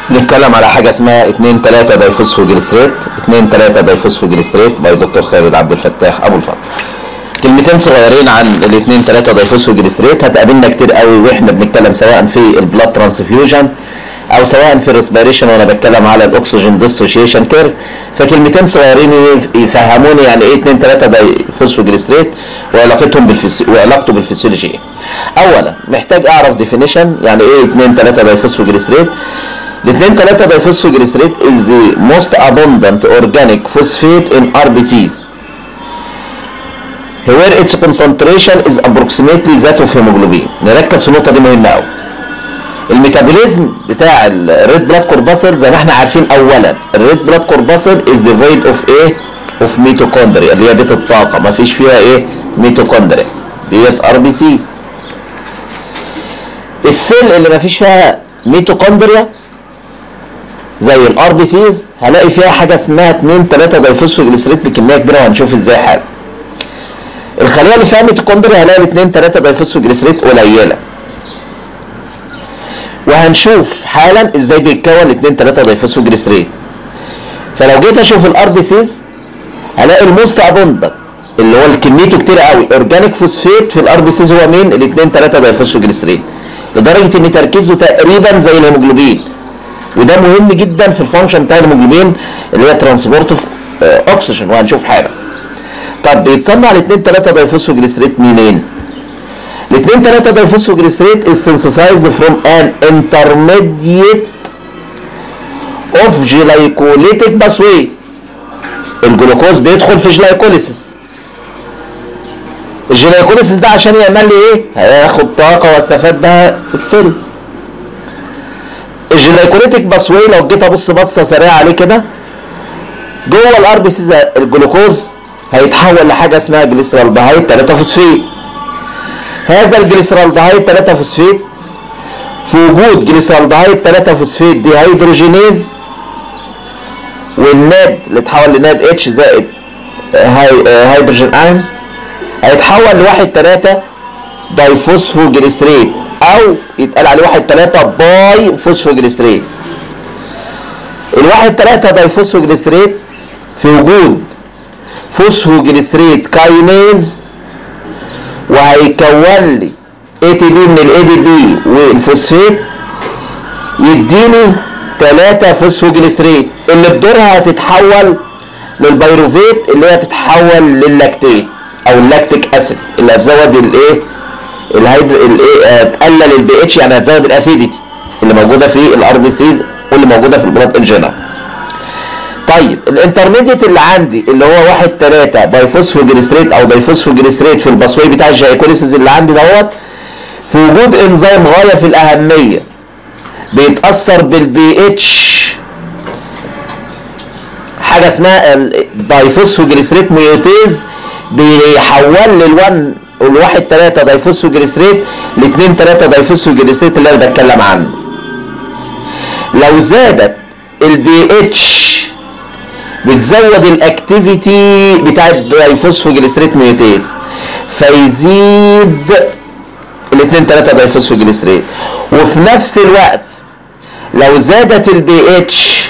نتكلم على حاجه اسمها 2 3 دايفوسفوجليسريت 2 3 دايفوسفوجليسريت باي دكتور خالد عبد الفتاح ابو الفضل كلمتين صغيرين عن الاثنين 3 دايفوسفوجليسريت هتقابلنا كتير قوي واحنا بنتكلم سواء في البلاد ترانسفيوجن او سواء في الريسبيريشن وانا بتكلم على الاكسجين ديسوشيشن كيرف فكلمتين صغيرين يفهموني يعني ايه 2 3 دايفوسفوجليسريت وعلاقتهم بالفسي... وعلاقته بالفسيولوجي ايه اولا محتاج اعرف ديفينيشن يعني ايه 2 3 دايفوسفوجليسريت الاثنين 3 دايفوسفوجليسريت is the most abundant organic phosphate in RBCs where its concentration is approximately that of hemoglobin نركز في النقطة دي مهمة قوي الميتابوليزم بتاع الريد بلاد كورباسل زي ما احنا عارفين اولا الريد بلاد كورباسل is devoid of ايه of mitochondria اللي هي بيت الطاقة ما فيش فيها ايه ميتوكوندريا ديت ار بي سيز السيل اللي ما فيش فيها ميتوكوندريا زي الار بي سيز هلاقي فيها حاجه اسمها 2 3 دايفوسفوجليسريت بكميه كبيره وهنشوف ازاي حاجه الخليه اللي فيها ميتوكوندريا هلاقي 2 3 دايفوسفوجليسريت قليله وهنشوف حالا ازاي بيتكون 2 3 دايفوسفوجليسريت فلو جيت اشوف الار بي سيز هلاقي الموست ابوندنت اللي هو كميته كتير قوي اورجانيك فوسفيت في الار بي سيز هو مين ال 2 3 دايفوسفوجليسريت لدرجه ان تركيزه تقريبا زي الهيموجلوبين وده مهم جدا في الفانكشن بتاع الهيموجلوبين اللي هي ترانسبورت اوف اوكسجين وهنشوف حاجه طب بيتصنع ال 2 3 دايفوسفوجليسريت منين؟ ال 2 3 دايفوسفوجليسريت is synthesized from an intermediate of glycolytic pathway الجلوكوز بيدخل في جلايكوليسيس الجلايكوليسيس ده عشان يعمل لي ايه؟ هياخد طاقه واستفاد بها السيل الجلايكوليتيك باسوي لو جيت ابص بصه سريعه عليه كده جوه الار بي سي الجلوكوز هيتحول لحاجه اسمها جليسرالدهايد 3 فوسفيت هذا الجليسرالدهايد 3 فوسفيت في وجود جليسرالدهايد 3 فوسفيت دي هيدروجينيز والناد اللي اتحول لناد اتش زائد هاي هيدروجين ايون هيتحول لواحد 3 دايفوسفوجليسريت او يتقال عليه واحد 3 باي فوسفوجليسريت الواحد 3 دايفوسفوجليسريت في وجود فوسفوجليسريت كاينيز وهيكون لي اي تي بي من الاي دي بي والفوسفيت يديني 3 فوسفوجليسريت اللي بدورها هتتحول للبيروفيت اللي هي هتتحول للاكتيت او اللاكتيك اسيد اللي هتزود الايه الهيدر الايه تقلل البي اتش يعني هتزود الاسيديتي اللي موجوده في الار بي سيز واللي موجوده في البلاد ان جنرال طيب الانترميديت اللي عندي اللي هو 1 3 بايفوسفوجليسريت او دايفوسفوجليسريت في الباسوي بتاع الجايكوليسيس اللي عندي دوت في وجود انزيم غايه في الاهميه بيتاثر بالبي اتش حاجه اسمها الدايفوسفوجليسريت ميوتيز بيحول للوان الواحد 3 دايفوسفوجليسريت ل 2 3 دايفوسفوجليسريت اللي انا بتكلم عنه لو زادت البي اتش بتزود الاكتيفيتي بتاع الدايفوسفوجليسريت ميوتيز فيزيد ال 2 3 دايفوسفوجليسريت وفي نفس الوقت لو زادت البي اتش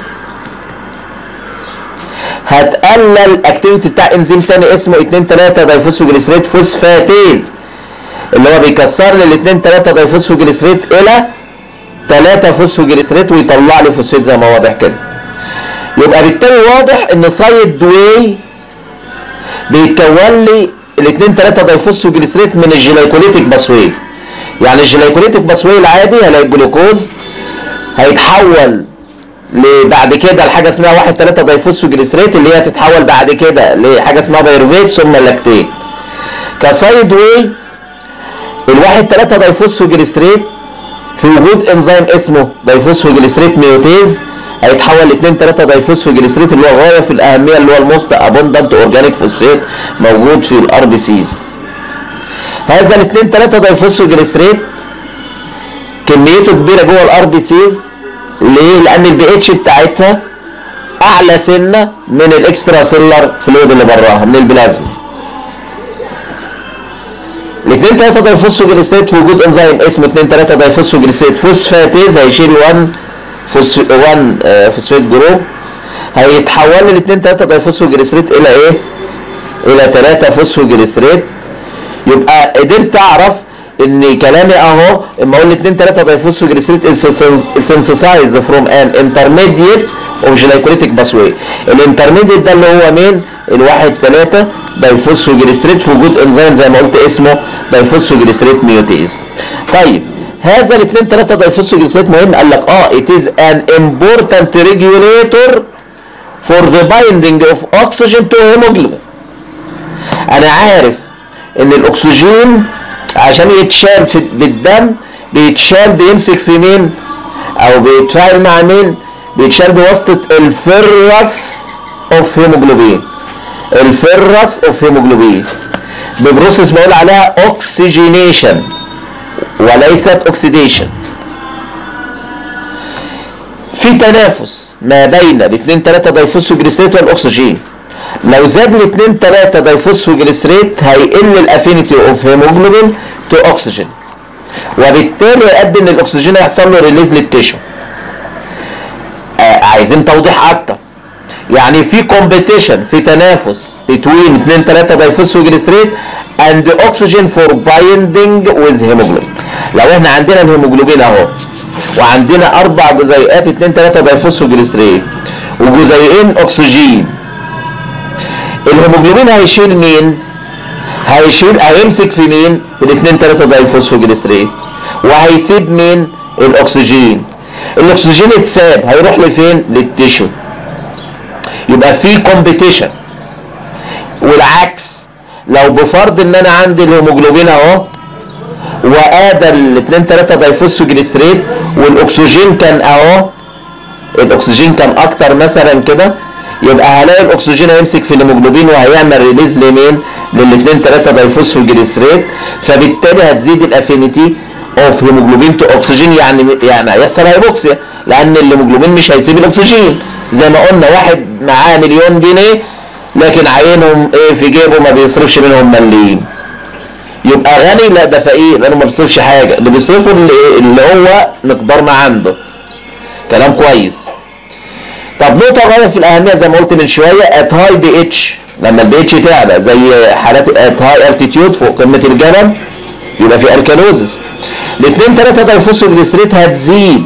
هتقلل الاكتيفيتي بتاع انزيم تاني اسمه 2 3 دايفوسفوجليسريت فوسفاتيز اللي هو بيكسر لي ال 2 3 دايفوسفوجليسريت الى 3 فوسفوجليسريت ويطلع لي فوسفات زي ما واضح كده يبقى بالتالي واضح ان سايد واي بيتكون لي ال 2 3 دايفوسفوجليسريت من الجلايكوليتيك باسوي يعني الجلايكوليتيك باسوي العادي هلاقي الجلوكوز هيتحول بعد كده لحاجه اسمها 1 3 دايفوسفوجليسريت اللي هي تتحول بعد كده لحاجه اسمها بايروفيت ثم لاكتيت كسايد واي الواحد 3 دايفوسفوجليسريت في وجود انزيم اسمه دايفوسفوجليسريت ميوتيز هيتحول ل 2 3 دايفوسفوجليسريت اللي هو غايه في الاهميه اللي هو الموست ابوندنت اورجانيك فوسفيت موجود في الار بي سيز هذا ال 2 3 دايفوسفوجليسريت كميته كبيره جوه الار بي سيز ليه؟ لان البي اتش بتاعتها اعلى سنه من الاكسترا سيلر فلويد اللي براها من البلازما الاثنين 3 دايفوسفوجليسريت في وجود انزيم اسمه 2 3 دايفوسفوجليسريت فوسفاتيز هيشيل 1 فوسف 1 آه، فوسفات جروب هيتحول ل 2 3 دايفوسفوجليسريت الى ايه؟ الى 3 فوسفوجليسريت يبقى قدرت اعرف ان كلامي اهو اما اقول 2 3 دايفوسفوجليسريت سينثسايزد فروم ان انترميديت اوف جلايكوليتيك باسواي الانترميديت ده اللي هو مين؟ الواحد 3 دايفوسفوجليسريت في وجود انزيم زي ما قلت اسمه دايفوسفوجليسريت ميوتيز طيب هذا الاثنين 3 دايفوسفوجليسريت مهم قال لك اه it is an important regulator for the binding of oxygen to hemoglobin انا عارف ان الاكسجين عشان يتشال في بالدم بيتشال بيمسك في مين او بيتفاعل مع مين بيتشال بواسطه الفرس اوف هيموجلوبين الفرس اوف هيموجلوبين ببروسيس بقول عليها اوكسجينيشن وليست اوكسيديشن في تنافس ما بين الاثنين 3 دايفوسفوجليسريت والاكسجين لو زاد الاثنين 3 دايفوسفوجليسريت هيقل الافينيتي اوف هيموجلوبين تو اوكسجين وبالتالي يؤدي ان الاكسجين يحصل له ريليز للتيشو آه عايزين توضيح اكتر يعني في كومبيتيشن في تنافس بين 2 3 دايفوسفوجليسريت اند اوكسجين فور بايندينج ويز هيموجلوبين لو احنا عندنا الهيموجلوبين اهو وعندنا اربع جزيئات 2 3 دايفوسفوجليسريت وجزيئين اكسجين الهيموجلوبين هيشيل مين؟ هيشيل هيمسك في مين؟ في الاثنين 3 دايفوسفوجليسريت وهيسيب مين؟ الاكسجين الاكسجين اتساب هيروح لفين؟ للتيشو يبقى في كومبيتيشن والعكس لو بفرض ان انا عندي الهيموجلوبين اهو وادى الاثنين 3 دايفوسفوجليسريت والاكسجين كان اهو الاكسجين كان اكتر مثلا كده يبقى هلاقي الاكسجين هيمسك في الهيموجلوبين وهيعمل ريليز لمين؟ للاثنين 3 دايفوسفوجليسريت فبالتالي هتزيد الافينيتي اوف هيموجلوبين تو اكسجين يعني يعني هيحصل هيبوكسيا لان الهيموجلوبين مش هيسيب الاكسجين زي ما قلنا واحد معاه مليون جنيه لكن عينهم ايه في جيبه ما بيصرفش منهم مليين يبقى غني لا ده فقير لانه ما بيصرفش حاجه اللي بيصرفه اللي, اللي هو مقدار ما عنده كلام كويس طب نقطة غاية في الأهمية زي ما قلت من شوية ات هاي بي اتش لما البي اتش تعلى زي حالات ات هاي التيتيود فوق قمة الجبل يبقى في الكالوزس الاثنين ثلاثة دايفوسفوجليسريت هتزيد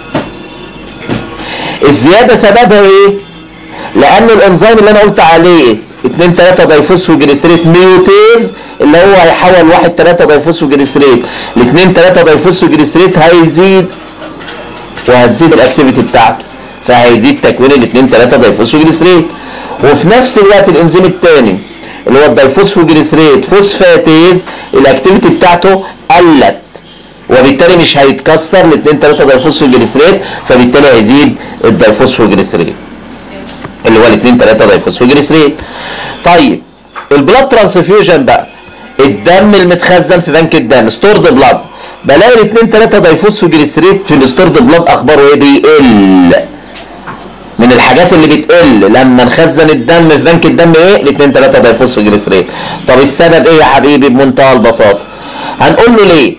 الزيادة سببها ايه؟ لأن الانزيم اللي أنا قلت عليه 2 3 دايفوسفوجليسريت ميوتيز اللي هو هيحول 1 3 دايفوسفوجليسريت ل 2 3 دايفوسفوجليسريت هيزيد وهتزيد الاكتيفيتي بتاعته فهيزيد تكوين ال 2 3 دايفوسفوجليسريت وفي نفس الوقت الانزيم الثاني اللي هو الدايفوسفوجليسريت فوسفاتيز الاكتيفيتي بتاعته قلت وبالتالي مش هيتكسر ل 2 3 دايفوسفوجليسريت فبالتالي هيزيد الدايفوسفوجليسريت اللي هو ال 2 3 دايفوسفوجليسريت طيب البلاد ترانسفيوجن بقى الدم المتخزن في بنك الدم ستورد بلاد بلاقي ال 2 3 دايفوسفوجليسريت في الستورد بلاد اخباره ايه بيقل من الحاجات اللي بتقل لما نخزن الدم في بنك الدم ايه ال 2 3 دايفوسفوجليسريت طب السبب ايه يا حبيبي بمنتهى البساطه هنقول له ليه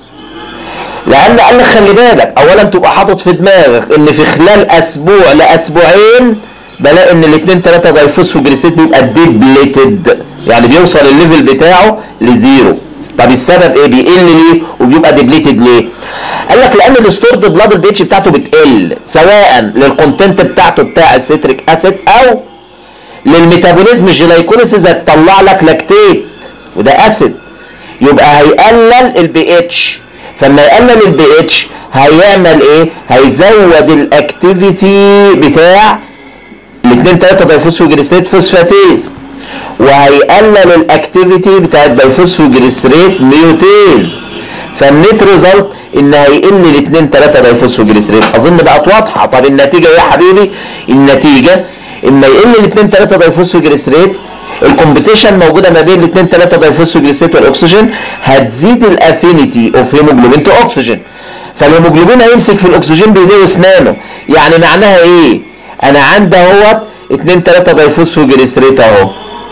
لان قال لك خلي بالك اولا تبقى حاطط في دماغك ان في خلال اسبوع لاسبوعين بلاقي ان الاثنين ثلاثه دايفوسفوجليسيت بيبقى ديبليتد يعني بيوصل الليفل بتاعه لزيرو طب السبب ايه بيقل ليه وبيبقى ديبليتد ليه قال لك لان الستورد بلاد البي اتش بتاعته بتقل سواء للكونتنت بتاعته بتاع السيتريك اسيد او للميتابوليزم الجلايكوليسيس هتطلع لك لاكتيت وده اسيد يبقى هيقلل البي اتش فلما يقلل البي اتش هيعمل ايه هيزود الاكتيفيتي بتاع الاثنين ثلاثة دايفوسفوجليسريت فوسفاتيز وهيقلل الاكتيفيتي بتاع الدايفوسفوجليسريت ميوتيز فالنت ريزلت ان هيقل الاثنين ثلاثة دايفوسفوجليسريت اظن بقت واضحة طب النتيجة ايه يا حبيبي النتيجة اما يقل الاثنين ثلاثة دايفوسفوجليسريت الكومبيتيشن موجوده ما بين الاثنين ثلاثه دايفوسفوجليسريت والاكسجين هتزيد الافينيتي اوف هيموجلوبين تو اوكسجين فالهيموجلوبين هيمسك في الاكسجين بايديه واسنانه يعني معناها ايه انا عندي اهوت 2 3 دايفوسفوجليسريت اهو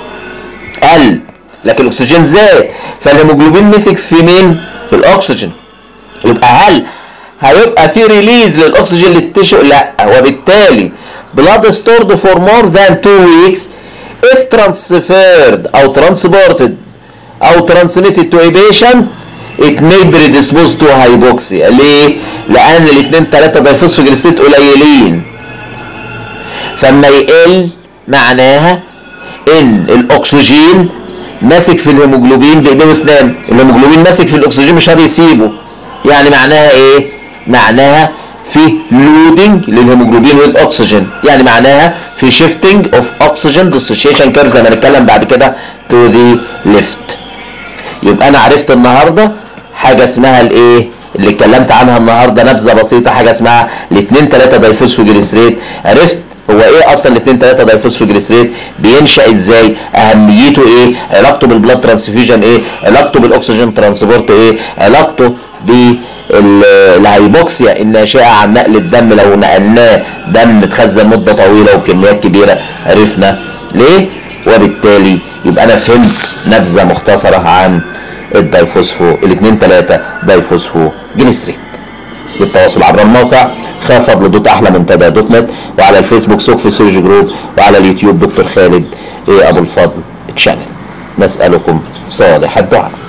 قل لكن الاكسجين زاد فالهيموجلوبين مسك في مين في الاكسجين يبقى هل هيبقى في ريليز للاكسجين للتشو لا وبالتالي blood stored for more than 2 weeks if transferred او transported او transmitted to a patient it may predispose to hypoxia ليه؟ لان الاثنين ثلاثة دايفوسفوجليسيت قليلين فاما يقل معناها ان الاكسجين ماسك في الهيموجلوبين بايديه واسنان الهيموجلوبين ماسك في الاكسجين مش راضي يسيبه يعني معناها ايه معناها في لودنج للهيموجلوبين ويز اوكسجين يعني معناها في شيفتنج اوف اوكسجين ديسوشيشن كيرف زي ما هنتكلم بعد كده تو ذا ليفت يبقى انا عرفت النهارده حاجه اسمها الايه اللي اتكلمت عنها النهارده نبذه بسيطه حاجه اسمها الاثنين 3 دايفوسفوجليسريت عرفت هو ايه اصلا الاثنين 3 دايفوسفوجليسريت بينشا ازاي اهميته ايه علاقته بالبلاد ترانسفيوجن ايه علاقته بالاكسجين ترانسبورت ايه علاقته بالهايبوكسيا الناشئه عن نقل الدم لو نقلناه دم اتخزن مده طويله وبكميات كبيره عرفنا ليه وبالتالي يبقى انا فهمت نبذه مختصره عن الدايفوسفو الاثنين ثلاثه دايفوسفو جليسريت بالتواصل عبر الموقع خاف فضل دوت احلى منتدى دوت نت وعلى الفيسبوك سوق في سيرج جروب وعلى اليوتيوب دكتور خالد ايه ابو الفضل تشانل نسالكم صالح الدعاء